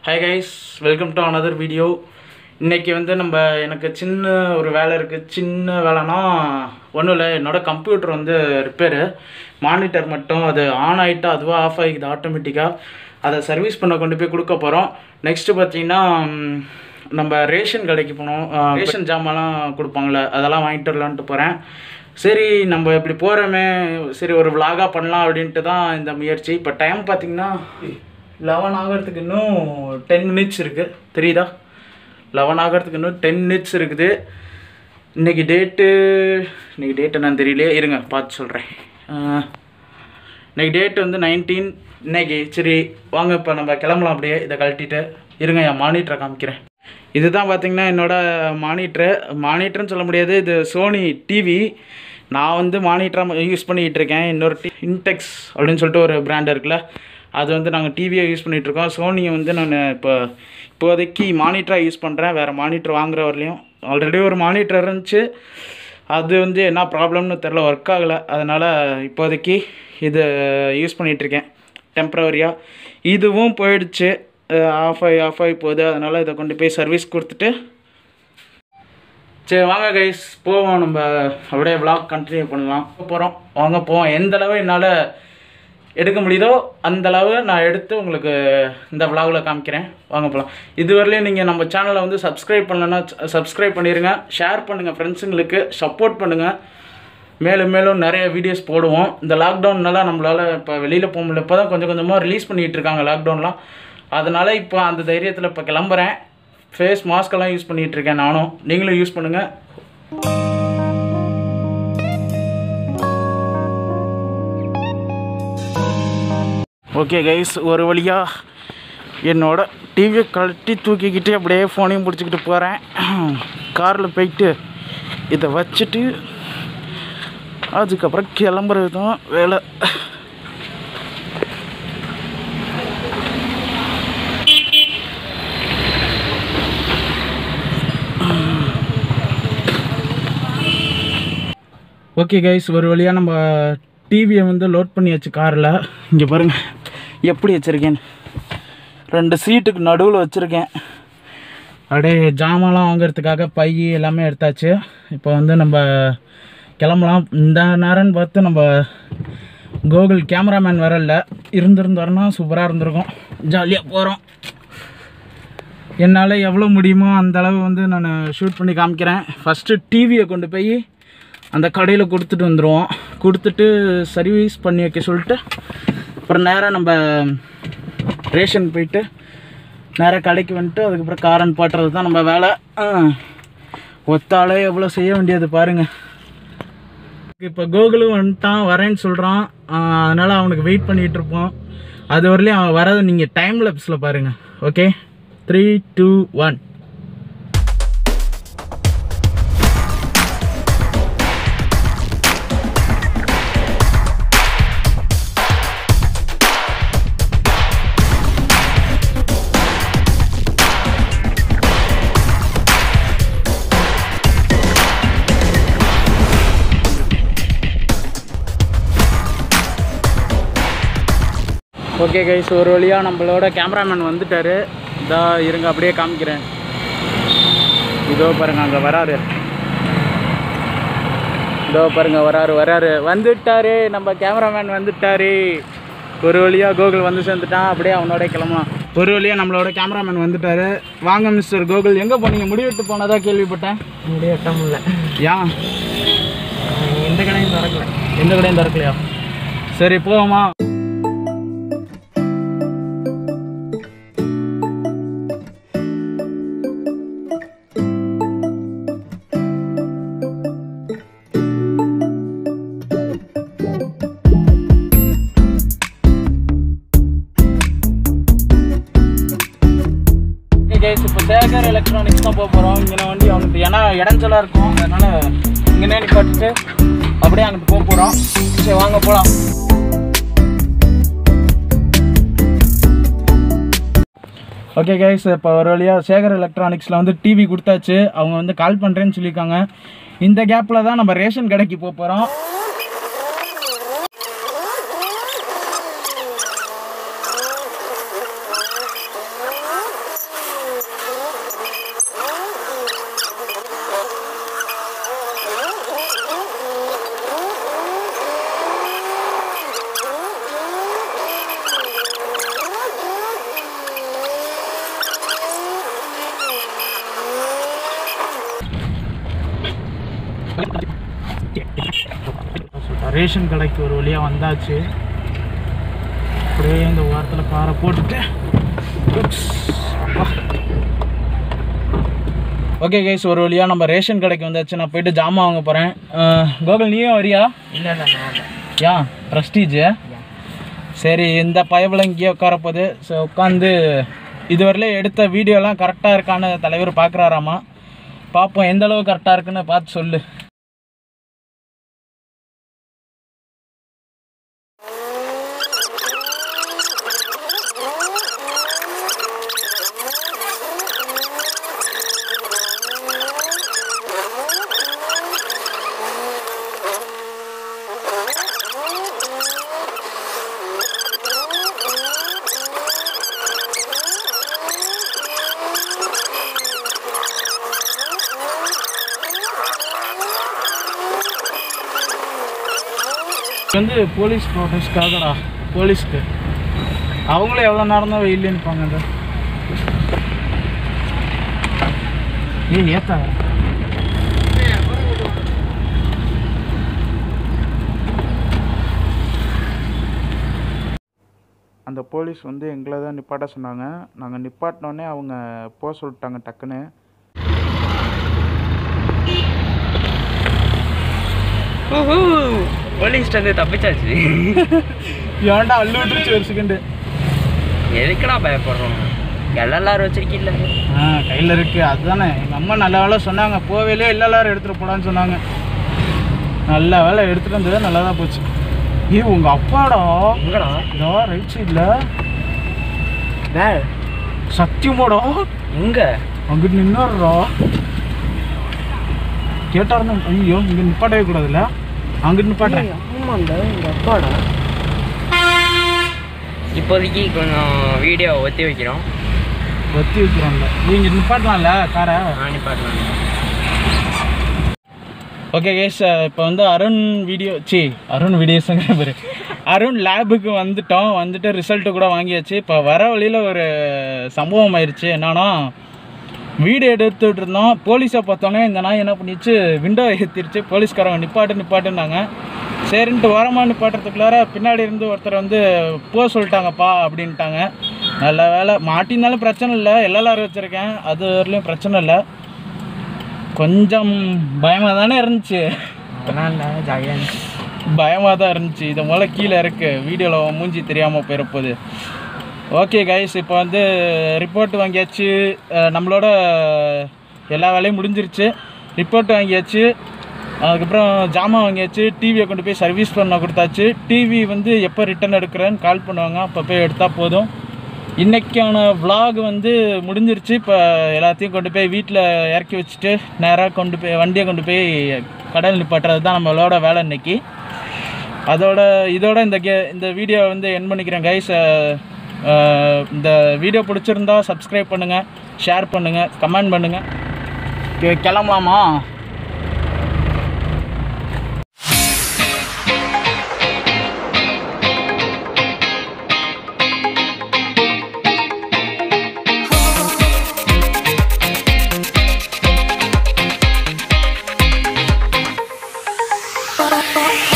Hi guys welcome to another video இன்னைக்கு வந்து நம்ம எனக்கு சின்ன ஒரு வேலை இருக்குது சின்ன வேலைனா ஒன்றும் இல்லை என்னோட கம்ப்யூட்டர் வந்து ரிப்பேரு மானிட்டர் மட்டும் அது ஆன் ஆகிட்டு அதுவாக ஆஃப் ஆகிக்குது ஆட்டோமேட்டிக்காக அதை சர்வீஸ் பண்ண கொண்டு போய் கொடுக்க போகிறோம் நெக்ஸ்ட்டு பார்த்தீங்கன்னா ம், நம்ம ரேஷன் கடைக்கு போனோம் அஹ், ரேஷன் ஜாமான்லாம் கொடுப்பாங்களே அதெல்லாம் வாங்கிட்டு வரலான்ட்டு போகிறேன் சரி நம்ம இப்படி போகிறோமே சரி ஒரு vlog-ஆ பண்ணலாம் அப்படின்ட்டு தான் இந்த முயற்சி இப்போ டைம் பார்த்தீங்கன்னா லெவன் ஆகிறதுக்கு இன்னும் டென் மினிட்ஸ் இருக்குது தெரியுதா லெவன் ஆகிறதுக்கு இன்னும் டென் மினிட்ஸ் இருக்குது இன்னைக்கு டேட்டு இன்னைக்கு டேட் என்னன்னு தெரியலையே இருங்க பார்த்து சொல்கிறேன் இன்னைக்கு டேட் வந்து நைன்டீன் இன்னைக்கு சரி வாங்க இப்போ நம்ம கிளம்பலாம் அப்படியே இதை கழட்டிட்டு இருங்க என் மானிட்டரை காமிக்கிறேன் இதுதான் பார்த்தீங்கன்னா என்னோட மானிட்ரு மானிட்டர்னு சொல்ல முடியாது இது சோனி டிவி நான் வந்து மானிட்டராக யூஸ் பண்ணிக்கிட்டு இருக்கேன் இன்னொரு டி இன்டெக்ஸ் அப்படின்னு சொல்லிட்டு ஒரு பிராண்ட் இருக்குல்ல அது வந்து நாங்கள் டிவியை யூஸ் பண்ணிகிட்ருக்கோம் சோனியை வந்து நான் இப்போ இப்போதைக்கு மானிட்டராக யூஸ் பண்ணுறேன் வேறு மானிட்டர் வாங்குற வரலையும் ஆல்ரெடி ஒரு மானிட்டர் இருந்துச்சு அது வந்து என்ன ப்ராப்ளம்னு தெரில ஒர்க் ஆகலை அதனால் இப்போதைக்கு இது யூஸ் பண்ணிகிட்ருக்கேன் டெம்ப்ரவரியாக இதுவும் போயிடுச்சு ஆஃப் ஆகி ஆஃப் ஆகி போகுது அதனால் இதை கொண்டு போய் சர்வீஸ் கொடுத்துட்டு சரி வாங்க கைஸ் போவோம் நம்ம அப்படியே vlog கண்டினியூ பண்ணலாம் போகிறோம் வாங்க போவோம் எந்த அளவு என்னால் எடுக்க முடியுதோ அந்த அளவு நான் எடுத்து உங்களுக்கு இந்த விலாகில் காமிக்கிறேன் வாங்க போகலாம் இதுவரையிலையும் நீங்கள் நம்ம சேனலை வந்து சப்ஸ்கிரைப் பண்ணலன்னா சப்ஸ்கிரைப் பண்ணிடுங்க ஷேர் பண்ணுங்கள் ஃப்ரெண்ட்ஸுங்களுக்கு சப்போர்ட் பண்ணுங்கள் மேலும் மேலும் நிறைய வீடியோஸ் போடுவோம் இந்த லாக்டவுன்னால நம்மளால் இப்போ வெளியில் போக முடியல இப்போ தான் கொஞ்சம் கொஞ்சமாக ரிலீஸ் பண்ணிகிட்டு இருக்காங்க லாக்டவுன்லாம் அதனால் இப்போ அந்த தைரியத்தில் இப்போ கிளம்புறேன் ஃபேஸ் மாஸ்க்கெல்லாம் யூஸ் பண்ணிகிட்டு இருக்கேன் நானும் நீங்களும் யூஸ் பண்ணுங்கள் ஓகே கைஸ் ஒரு வழியாக என்னோட டிவியை கழட்டி தூக்கிக்கிட்டு அப்படியே ஃபோனையும் பிடிச்சிக்கிட்டு போகிறேன் காரில் போயிட்டு இதை வச்சுட்டு அதுக்கப்புறம் கிளம்புறது தான் வேலை ஓகே கைஸ் ஒரு வழியாக நம்ம டிவியை வந்து லோட் பண்ணியாச்சு காரில் இங்கே பாருங்கள் எப்படி வச்சுருக்கேன் ரெண்டு சீட்டுக்கு நடுவில் வச்சுருக்கேன் அப்படியே ஜாமான்லாம் வாங்குறதுக்காக பை எல்லாமே எடுத்தாச்சு இப்போ வந்து நம்ம கிளம்பலாம் இந்த நேரம்னு பார்த்து நம்ம கூகுள் கேமராமேன் வரல இருந்திருந்தாருன்னா சூப்பராக இருந்திருக்கும் ஜாலியாக போகிறோம் என்னால் எவ்வளோ முடியுமோ அந்த அளவு வந்து நான் ஷூட் பண்ணி காமிக்கிறேன் ஃபஸ்ட்டு டிவியை கொண்டு போய் அந்த கடையில் கொடுத்துட்டு வந்துடுவோம் கொடுத்துட்டு சர்வீஸ் பண்ணி வைக்க சொல்லிட்டு அப்புறம் நேராக நம்ம ரேஷன் போயிட்டு நேராக கடைக்கு வந்துட்டு அதுக்கப்புறம் காரன் பாட்டுறது தான் நம்ம வேலை ஆ. ஒத்தாலே எவ்வளோ செய்ய வேண்டியது பாருங்கள் இப்போ கோகுலும் வந்துட்டான் வரேன்னு சொல்கிறான் அதனால் அவனுக்கு வெயிட் பண்ணிகிட்டு இருப்போம் அது வரலையும் அவன் வரதை நீங்கள் டைம் லேப்ஸில் பாருங்கள் okay three two one okay guys ஒரு வழியாக நம்மளோட கேமராமேன் வந்துட்டாரு இதா இருங்க அப்படியே காமிக்கிறேன் இதோ பாருங்க அங்கே வராரு இதோ பாருங்க வராரு வராரு வந்துட்டாரு நம்ம கேமராமேன் வந்துட்டாரு ஒரு வழியாக கோகுல் வந்து சேர்ந்துட்டான் அப்படியே அவனோட கிளம்பலாம் ஒரு வழியாக நம்மளோட கேமராமேன் வந்துட்டாரு வாங்க மிஸ்டர் கோகுல் எங்கே போனீங்க முடிவெட்டு போனதா கேள்விப்பட்டேன் முடிய எட்ட முடியல ஏன் எந்த கடையும் திறக்கல எந்த கடையும் திறக்கலையா சரி போவோமா கேஸ் இப்போ சேகர் எலக்ட்ரானிக்ஸ் தான் போக போகிறோம் இங்கே வண்டி அவனுக்கு ஏன்னா இடைஞ்சலாக இருக்கும் அதனால் இங்கே நிப்பாட்டிட்டு அப்படியே அங்கிட்டு போக போகிறோம் சரி வாங்க போகலாம் ஓகே கைஸ் இப்போ ஒரு வழியாக சேகர் எலக்ட்ரானிக்ஸில் வந்து டிவி கொடுத்தாச்சு அவங்க வந்து கால் பண்ணுறேன்னு சொல்லியிருக்காங்க இந்த கேப்பில் தான் நம்ம ரேஷன் கடைக்கு போக போகிறோம் ரேஷன் கடைக்கு ஒரு வழியாக வந்தாச்சு அப்படியே இந்த ஓரத்தில் காரை போட்டுட்டு உப்ஸ், அப்பா. ஓகே கைஸ் ஒரு வழியாக நம்ம ரேஷன் கடைக்கு வந்தாச்சு நான் போயிட்டு ஜாமான் வாங்க போகிறேன் கோகுல் நீயும் வரியா இல்லை இல்லை நான் ஏன் ப்ரெஸ்டீஜ் சரி இந்த பயபலம் இங்கேயே உட்கார போகுது ஸோ உட்காந்து இதுவரையிலும் எடுத்த வீடியோலாம் கரெக்டாக இருக்கான்னு தலைவர் பார்க்குறாராமா பார்ப்போம் எந்த அளவு கரெக்டாக இருக்குன்னு பார்த்து சொல்லு இது வந்து போலீஸ் ப்ரோட்டஸ்ட்காகடா போலீஸ்க்கு அவங்களும் எவ்வளோ நேரம் தான் வெயிலே நிற்பாங்க இந்த ஏய் ஏத்தா அந்த போலீஸ் வந்து எங்களை தான் நிப்பாட்ட சொன்னாங்க நாங்கள் நிப்பாட்டினோடனே அவங்க போக சொல்லிட்டாங்க டக்குன்னு போலீஸ்ட்டு வந்து தப்பிச்சாச்சு ஏன்டா அள்ளு விட்டுருச்சு ஒரு செகண்டு எதுக்குடா பயப்படுறோம் எல்லாரும் வச்சிருக்கீல்ல ஆ கையில் இருக்கு அதுதானே எங்கள் அம்மா நல்ல வேலை சொன்னாங்க போவேலே எல்லாரும் எடுத்துகிட்டு போடான்னு சொன்னாங்க நல்ல வேலை எடுத்துகிட்டு வந்தது நல்லா தான் போச்சு ஏய் உங்கள் அப்பாடா எங்கடா இதோ ரைட் சைடில் வே சத்தியமோடா எங்க அங்கிட்டு நின்னுடுறா கேட்டாருந்தா ஐயோ இங்கே நிப்பாட்டவே கூடாதுல்ல அங்கிட்டு நிப்பாட்டேன் ஆமாண்டா எங்க அப்பாடா இப்போதைக்கு கொஞ்சம் வீடியோ ஒத்தி வைக்கிறோம் வத்தி வைக்கிறோம்ல நீங்க நிப்பாட்டலாம்ல காரை நான் நிப்பாட்டலாம் ஓகே கேஸ் இப்போ வந்து அருண் வீடியோ சி அருண் வீடியோஸுங்கிற பேர் அருண் லேபுக்கு வந்துட்டோம் வந்துட்டு ரிசல்ட்டு கூட வாங்கியாச்சு இப்போ வர வழியில் ஒரு சம்பவம் ஆயிடுச்சு என்னன்னா வீடு எடுத்துட்டு இருந்தோம் போலீஸை பார்த்தோன்னே இந்த நாய் என்ன பண்ணிச்சு விண்டோ ஏற்றிருச்சு போலீஸ்காரங்க நிப்பாட்டு நிப்பாட்டுனாங்க சரின்ட்டு ஓரமாக நிப்பாட்டுறதுக்குள்ளார பின்னாடி இருந்து ஒருத்தர் வந்து போக சொல்லிட்டாங்கப்பா அப்படின்ட்டாங்க நல்ல வேலை மாட்டினாலும் பிரச்சனை இல்லை எல்லாரும் வச்சுருக்கேன் அது வரலையும் பிரச்சனை இல்லை கொஞ்சம் பயமாக தானே இருந்துச்சு அதெல்லாம் இல்லை ஜாலியாக இருந்துச்சு பயமாக தான் இருந்துச்சு இது முதல்ல கீழே இருக்கு வீடியோவில் மூஞ்சி தெரியாமல் போயிடப்போகுது ஓகே கைஸ் இப்போ வந்து ரிப்போர்ட் வாங்கியாச்சு அஹ் நம்மளோட எல்லா வேலையும் முடிஞ்சிருச்சு ரிப்போர்ட் வாங்கியாச்சு அதுக்கப்புறம் ஜாமான் வாங்கியாச்சு டிவியை கொண்டு போய் சர்வீஸ் பண்ண கொடுத்தாச்சு டிவி வந்து எப்போ ரிட்டர்ன் எடுக்கிறேன்னு கால் பண்ணுவாங்க அப்போ போய் எடுத்தால் போதும் இன்றைக்கான vlog வந்து முடிஞ்சிருச்சு இப்போ எல்லாத்தையும் கொண்டு போய் வீட்டில் இறக்கி வச்சுட்டு நேராக கொண்டு போய் வண்டியை கொண்டு போய் கடல் நிப்பாட்டுறது தான் நம்மளோட வேலை இன்னைக்கு அதோட இதோட இந்த கே இந்த வீடியோ வந்து என் பண்ணிக்கிறேன் கைஸ் இந்த வீடியோ பிடிச்சிருந்தா சப்ஸ்கிரைப் பண்ணுங்கள் ஷேர் பண்ணுங்கள் கமெண்ட் பண்ணுங்கள் கிளம்பலாமா Oh,